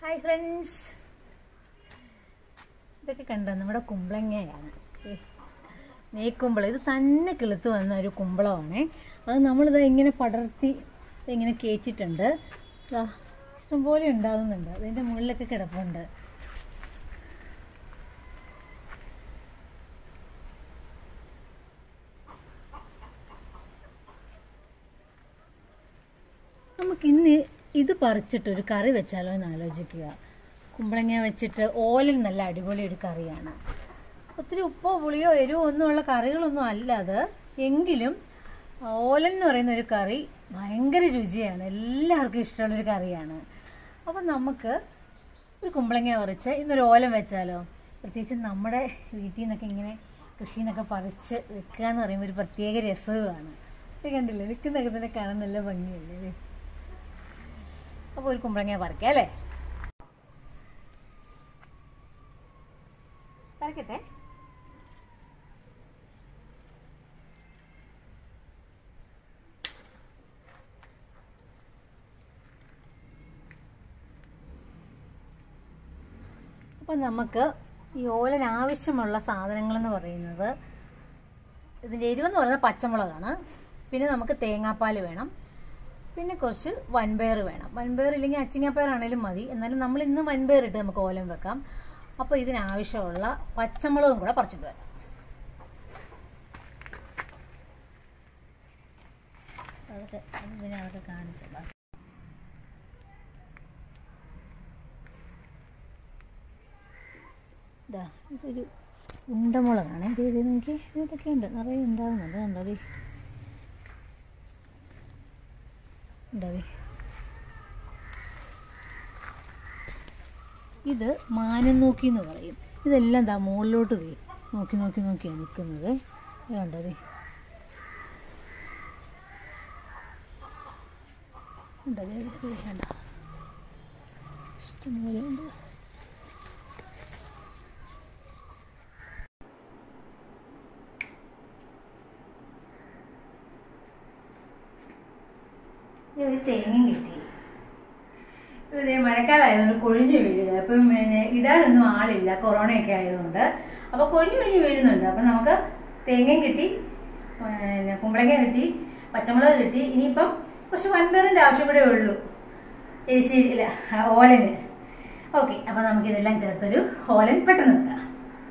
Hi friends ഇതൊക്കെ കണ്ടോ നമ്മുടെ കുമ്പളങ്ങയാണ് ഏ, നെയ്ക്കുമ്പളം ഇത് തന്നെ കിളുത്ത് വന്ന ഒരു കുമ്പളമാണേ അത് നമ്മളിത് ഇങ്ങനെ പടർത്തി ഇങ്ങനെ കേച്ചിട്ടുണ്ട് ഇതാ ഇഷ്ടംപോലെ ഉണ്ടാകുന്നുണ്ട് അതിൻ്റെ മുകളിലൊക്കെ കിടപ്പുണ്ട് നമുക്ക് ഇന്ന് ഇത് പറിച്ചിട്ട് ഒരു കറി വെച്ചാലോ എന്ന് ആലോചിക്കുക കുമ്പളങ്ങ വെച്ചിട്ട് ഓലൻ നല്ല അടിപൊളി ഒരു കറിയാണ് ഒത്തിരി ഉപ്പോ പുളിയോ എരിവോ ഒന്നുമുള്ള കറികളൊന്നും അല്ല അത് എങ്കിലും ഓലൻ എന്ന് പറയുന്ന ഒരു കറി ഭയങ്കര രുചിയാണ് എല്ലാവർക്കും ഇഷ്ടമുള്ളൊരു കറിയാണ് അപ്പം നമുക്ക് ഒരു കുമ്പളങ്ങ പറിച്ച് ഇന്നൊരു ഓലം വെച്ചാലോ പ്രത്യേകിച്ച് നമ്മുടെ വീട്ടിൽ നിന്നൊക്കെ ഇങ്ങനെ കൃഷിയിൽ നിന്നൊക്കെ പറിച്ച് വെക്കുക എന്ന് പറയുമ്പോൾ ഒരു പ്രത്യേക രസവുമാണ് ഇത് കണ്ടില്ലേ നിൽക്കുന്നതൊക്കെ തന്നെ കാണാൻ നല്ല ഭംഗിയല്ലേ ഇത്? അപ്പോൾ ഒരു കുമ്പളങ്ങ പറിക്കാം അല്ലേ പറിക്കട്ടെ അപ്പം നമുക്ക് ഈ ഓലന് ആവശ്യമുള്ള സാധനങ്ങളെന്ന് പറയുന്നത് ഇതിൻ്റെ എരിവെന്ന് പറയുന്നത് പച്ചമുളകാണ് പിന്നെ നമുക്ക് തേങ്ങാപ്പാൽ വേണം പിന്നെ കുറച്ച് വൻപയർ വേണം വൻപയർ ഇല്ലെങ്കിൽ അച്ചിങ്ങാപ്പയറാണേലും മതി എന്നാലും നമ്മൾ ഇന്ന് വൻപയർ ഇട്ട് നമുക്ക് ഓലം വെക്കാം അപ്പോൾ ഇതിനാവശ്യമുള്ള പച്ചമുളകും കൂടെ പറിച്ചിട്ട് വരാം അതൊക്കെ അത് പിന്നെ അതൊക്കെ കാണിച്ചു ബാക്കി ഇതാ ഇതൊരു ഉണ്ടമുളകാണ് ഇത് ഇത് നോക്കി ഇതൊക്കെ ഉണ്ട് നിറയെ ഉണ്ടാകുന്നുണ്ട് കണ്ടോ ഇത് ഉണ്ടാവേ ഇത് മാനം നോക്കി എന്ന് പറയും ഇതെല്ലാം ദാ മുകളിലോട്ട് പോയി നോക്കി നോക്കി നോക്കിയാണ് നിൽക്കുന്നത് ഇത് കണ്ടോ ദേ ഉണ്ടോ ദേ, ദേ, ദേ, കണ്ടോ ഇഷ്ടംപോലെ ഉണ്ട് ഒരു തേങ്ങയും കിട്ടി ഇതേ മഴക്കാലമായതുകൊണ്ട് കൊഴിഞ്ഞു വീഴുക അപ്പം പിന്നെ ഇടാനൊന്നും ആളില്ല കൊറോണയൊക്കെ ആയതുകൊണ്ട് അപ്പോൾ കൊഴിഞ്ഞു കൊഴിഞ്ഞു വീഴുന്നുണ്ട് അപ്പം നമുക്ക് തേങ്ങയും കിട്ടി പിന്നെ കുമ്പളങ്ങ കിട്ടി പച്ചമുളക് കിട്ടി ഇനിയിപ്പം കുറച്ച് വൻപയറിൻ്റെ ആവശ്യമേ ഉള്ളൂ എരിശ്ശേരി ഇല്ല ഓലന് ഓക്കെ അപ്പം നമുക്കിതെല്ലാം ചേർത്തൊരു ഓലൻ പെട്ടെന്ന് വെക്കാം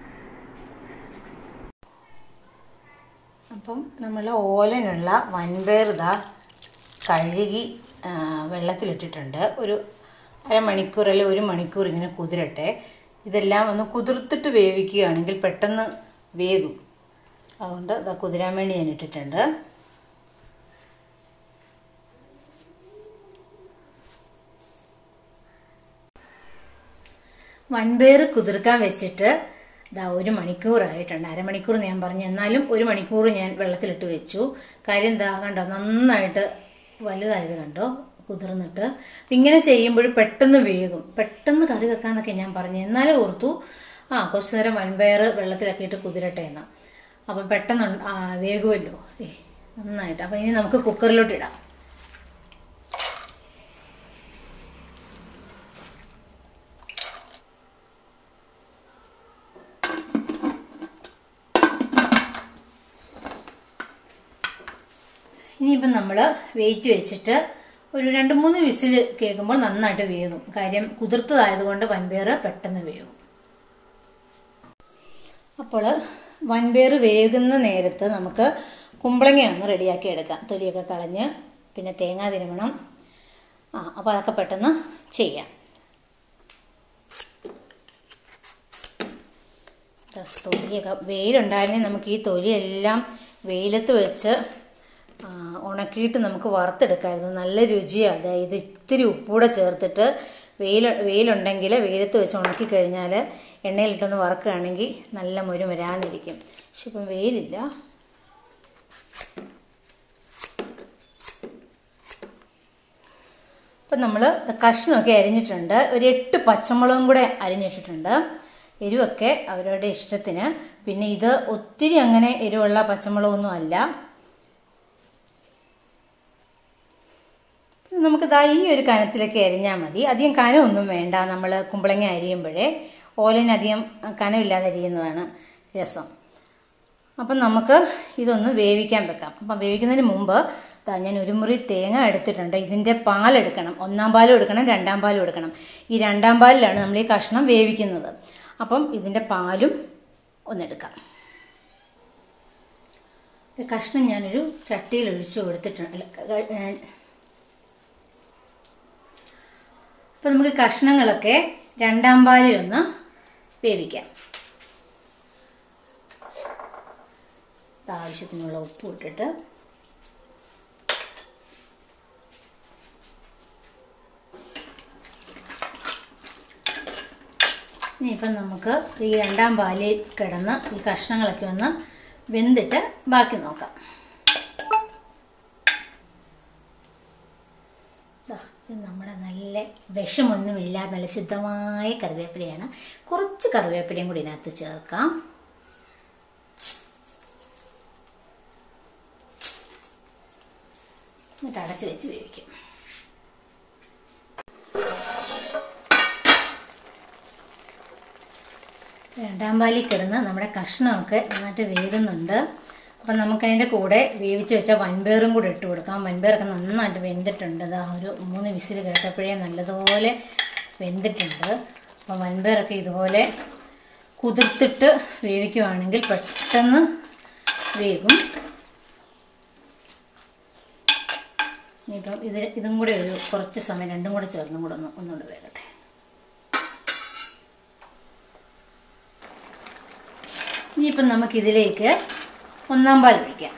അപ്പം നമ്മൾ ഓലനുള്ള വൻപയർ ഇതാ കഴുകി ആ, വെള്ളത്തിലിട്ടിട്ടുണ്ട് ഒരു അരമണിക്കൂർ അല്ലെങ്കിൽ ഒരു മണിക്കൂർ ഇങ്ങനെ കുതിരട്ടെ ഇതെല്ലാം ഒന്ന് കുതിർത്തിട്ട് വേവിക്കുകയാണെങ്കിൽ പെട്ടെന്ന് വേകും അതുകൊണ്ട് ഇതാ കുതിരാൻ വേണ്ടി ഞാൻ ഇട്ടിട്ടുണ്ട് വൻപയർ കുതിർക്കാൻ വെച്ചിട്ട് ഇതാ ഒരു മണിക്കൂറായിട്ടുണ്ട് അരമണിക്കൂർ ഞാൻ പറഞ്ഞു എന്നാലും ഒരു മണിക്കൂർ ഞാൻ വെള്ളത്തിലിട്ട് വെച്ചു കാര്യം എന്താ കണ്ടോ നന്നായിട്ട് വലുതായത് കണ്ടോ കുതിർന്നിട്ട് ഇങ്ങനെ ചെയ്യുമ്പോൾ പെട്ടെന്ന് വേകും പെട്ടെന്ന് കറി വെക്കാന്നൊക്കെ ഞാൻ പറഞ്ഞു എന്നാലും ഓർത്തു ആ കുറച്ചു നേരം വൻപയർ വെള്ളത്തിലൊക്കെ ഇട്ട് കുതിരട്ടെ എന്നാ അപ്പം പെട്ടെന്ന് ഉണ്ട്- ആ, വേകുമല്ലോ ഏ നന്നായിട്ട് അപ്പം ഇനി നമുക്ക് കുക്കറിലോട്ട് ഇടാം ഇനിയിപ്പം നമ്മൾ വെയിറ്റ് വെച്ചിട്ട് ഒരു രണ്ട് മൂന്ന് വിസിൽ കേൾക്കുമ്പോൾ നന്നായിട്ട് വേകും കാര്യം കുതിർത്തതായതുകൊണ്ട് വൻപയർ പെട്ടെന്ന് വേകും അപ്പോൾ വൻപയർ വേകുന്ന നേരത്ത് നമുക്ക് കുമ്പളങ്ങ ഒന്ന് റെഡിയാക്കി എടുക്കാം തൊലിയൊക്കെ കളഞ്ഞ് പിന്നെ തേങ്ങ തിരുമണം ആ അപ്പോൾ അതൊക്കെ പെട്ടെന്ന് ചെയ്യാം ദാ തൊലിയൊക്കെ വെയിലുണ്ടായിരുന്നെങ്കിൽ നമുക്ക് ഈ തൊലിയെല്ലാം വെയിലത്ത് വെച്ച് ആ, ഉണക്കിയിട്ട് നമുക്ക് വറുത്തെടുക്കാമായിരുന്നു നല്ല രുചിയാണ് അതായത് ഇത് ഇത്തിരി ഉപ്പൂടെ ചേർത്തിട്ട് വെയിൽ വെയിലുണ്ടെങ്കിൽ വെയിലത്ത് വെച്ച് ഉണക്കി കഴിഞ്ഞാൽ എണ്ണയിലിട്ടൊന്ന് വറുക്കുകയാണെങ്കിൽ നല്ല മുരു വരാന്നിരിക്കും പക്ഷെ ഇപ്പം വെയിലില്ല അപ്പം നമ്മൾ കഷ്ണമൊക്കെ അരിഞ്ഞിട്ടുണ്ട് ഒരു എട്ട് പച്ചമുളകും കൂടെ അരിഞ്ഞിട്ടിട്ടുണ്ട് എരിവൊക്കെ അവരവരുടെ ഇഷ്ടത്തിന് പിന്നെ ഇത് ഒത്തിരി അങ്ങനെ എരിവുള്ള പച്ചമുളകൊന്നും അല്ല നമുക്ക് ദാ ഈ ഒരു കനത്തിലൊക്കെ അരിഞ്ഞാൽ മതി അധികം കനമൊന്നും വേണ്ട നമ്മൾ കുമ്പളങ്ങ അരിയുമ്പോഴേ ഓലിന് അധികം കനമില്ലാതെ അരിയുന്നതാണ് രസം അപ്പം നമുക്ക് ഇതൊന്ന് വേവിക്കാൻ വെക്കാം അപ്പം വേവിക്കുന്നതിന് മുമ്പ് ദാ ഞാൻ ഒരു മുറി തേങ്ങ എടുത്തിട്ടുണ്ട് ഇതിൻ്റെ പാലെടുക്കണം ഒന്നാം പാലും എടുക്കണം രണ്ടാം പാലും എടുക്കണം ഈ രണ്ടാം പാലിലാണ് നമ്മൾ ഈ കഷ്ണം വേവിക്കുന്നത് അപ്പം ഇതിൻ്റെ പാലും ഒന്നെടുക്കാം ഇത് കഷ്ണം ഞാനൊരു ചട്ടിയിൽ ഒഴിച്ച് കൊടുത്തിട്ടുണ്ട് അല്ല, ക- ഏ, അപ്പം നമുക്ക് കഷ്ണങ്ങളൊക്കെ രണ്ടാം പാലിൽ ഒന്ന് വേവിക്കാം ഇത് ആവശ്യത്തിനുള്ള ഉപ്പ് ഇട്ടിട്ട് ഇനിയിപ്പം നമുക്ക് ഈ രണ്ടാം പാലിൽ കിടന്ന് ഈ കഷ്ണങ്ങളൊക്കെ ഒന്ന് വെന്തിട്ട് ബാക്കി നോക്കാം ദാ, ഇത് നമ്മുടെ നല്ല വിഷമൊന്നുമില്ലാതെ നല്ല ശുദ്ധമായ കറിവേപ്പിലയാണ് കുറച്ച് കറിവേപ്പിലയും കൂടി ഇതിനകത്ത് ചേർക്കാം എന്നിട്ട് അടച്ച് വെച്ച് വേവിക്കും രണ്ടാം പാലിൽ കിടന്ന് നമ്മുടെ കഷ്ണമൊക്കെ നന്നായിട്ട് വേകുന്നുണ്ട് അപ്പം നമുക്കതിൻ്റെ കൂടെ വേവിച്ച് വെച്ച വൻപേറും കൂടെ ഇട്ട് കൊടുക്കാം വൻപേറൊക്കെ നന്നായിട്ട് വെന്തിട്ടുണ്ട് ഇതാ ഒരു മൂന്ന് വിസിൽ കേട്ടപ്പോഴേ നല്ലതുപോലെ വെന്തിട്ടുണ്ട് അപ്പം വൻപേറൊക്കെ ഇതുപോലെ കുതിർത്തിട്ട് വേവിക്കുവാണെങ്കിൽ പെട്ടെന്ന് വേകും ഇനിയിപ്പം ഇത് ഇതും കൂടെ ഒരു കുറച്ച് സമയം രണ്ടും കൂടെ ചേർന്നും കൂടെ ഒന്ന് ഒന്നുകൂടെ വേകട്ടെ ഇനിയിപ്പം നമുക്കിതിലേക്ക് ഒന്നാം പാൽ ഒഴിക്കാം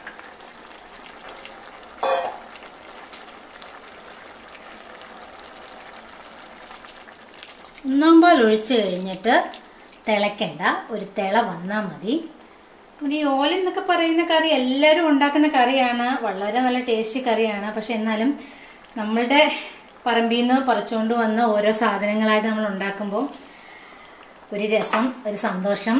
ഒന്നാം പാൽ ഒഴിച്ച് കഴിഞ്ഞിട്ട് തിളയ്ക്കണ്ട ഒരു തിള വന്നാൽ മതി ഈ ഓലൻ എന്നൊക്കെ പറയുന്ന കറി എല്ലാവരും ഉണ്ടാക്കുന്ന കറിയാണ് വളരെ നല്ല ടേസ്റ്റി കറിയാണ് പക്ഷെ എന്നാലും നമ്മളുടെ പറമ്പിൽ നിന്ന് പറിച്ചുകൊണ്ട് വന്ന ഓരോ സാധനങ്ങളായിട്ട് നമ്മൾ ഉണ്ടാക്കുമ്പോൾ ഒരു രസം ഒരു സന്തോഷം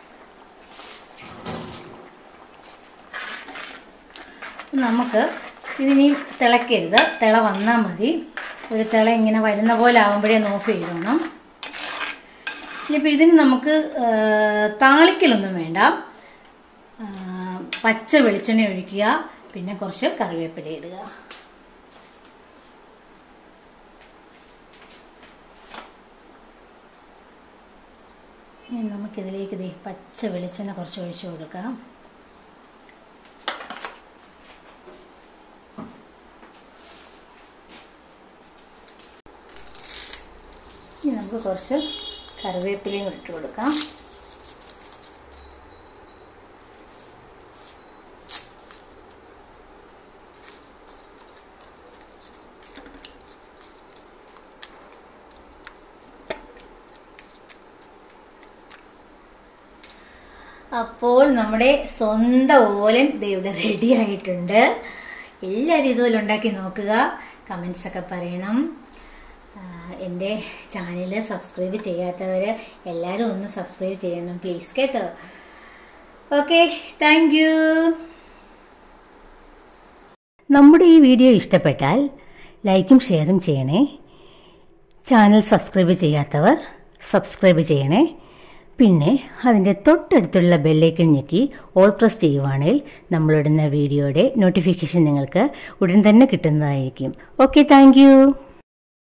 നമുക്ക് ഇതിനി തിളക്കരുത് തിള വന്നാൽ മതി ഒരു തിള ഇങ്ങനെ വരുന്ന പോലെ ആകുമ്പോഴേ ഒന്ന് ഓഫ് ചെയ്യണം ഇനിയിപ്പോൾ ഇതിന് നമുക്ക് ആ, താളിക്കലൊന്നും വേണ്ട ആ, പച്ച വെളിച്ചെണ്ണ ഒഴിക്കുക പിന്നെ കുറച്ച് കറിവേപ്പില ഇടുക ഇനി നമുക്കിതിലേക്ക് ദേ പച്ച വെളിച്ചെണ്ണ കുറച്ച് ഒഴിച്ചു കൊടുക്കാം ഇനി നമുക്ക് കുറച്ച് കറിവേപ്പിലയും കൂടി ഇട്ട് കൊടുക്കാം അപ്പോൾ നമ്മുടെ സ്വന്തം ഓലൻ ദേ ഇവിടെ റെഡി ആയിട്ടുണ്ട് എല്ലാവരും ഇതുപോലെ ഉണ്ടാക്കി നോക്കുക കമൻസ് ഒക്കെ പറയണം ആ, എൻ്റെ ചാനൽ സബ്സ്ക്രൈബ് ചെയ്യാത്തവർ എല്ലാവരും ഒന്ന് സബ്സ്ക്രൈബ് ചെയ്യണം പ്ലീസ് കേട്ടോ ഓക്കെ താങ്ക് യു നമ്മുടെ ഈ വീഡിയോ ഇഷ്ടപ്പെട്ടാൽ ലൈക്കും ഷെയറും ചെയ്യണേ ചാനൽ സബ്സ്ക്രൈബ് ചെയ്യാത്തവർ സബ്സ്ക്രൈബ് ചെയ്യണേ പിന്നെ അതിൻ്റെ തൊട്ടടുത്തുള്ള ബെല്ലൈക്കൺ ഞെക്കി ഓൾ പ്രസ് ചെയ്യുവാണെങ്കിൽ നമ്മളിടുന്ന വീഡിയോയുടെ നോട്ടിഫിക്കേഷൻ നിങ്ങൾക്ക് ഉടൻ തന്നെ കിട്ടുന്നതായിരിക്കും ഓക്കെ താങ്ക്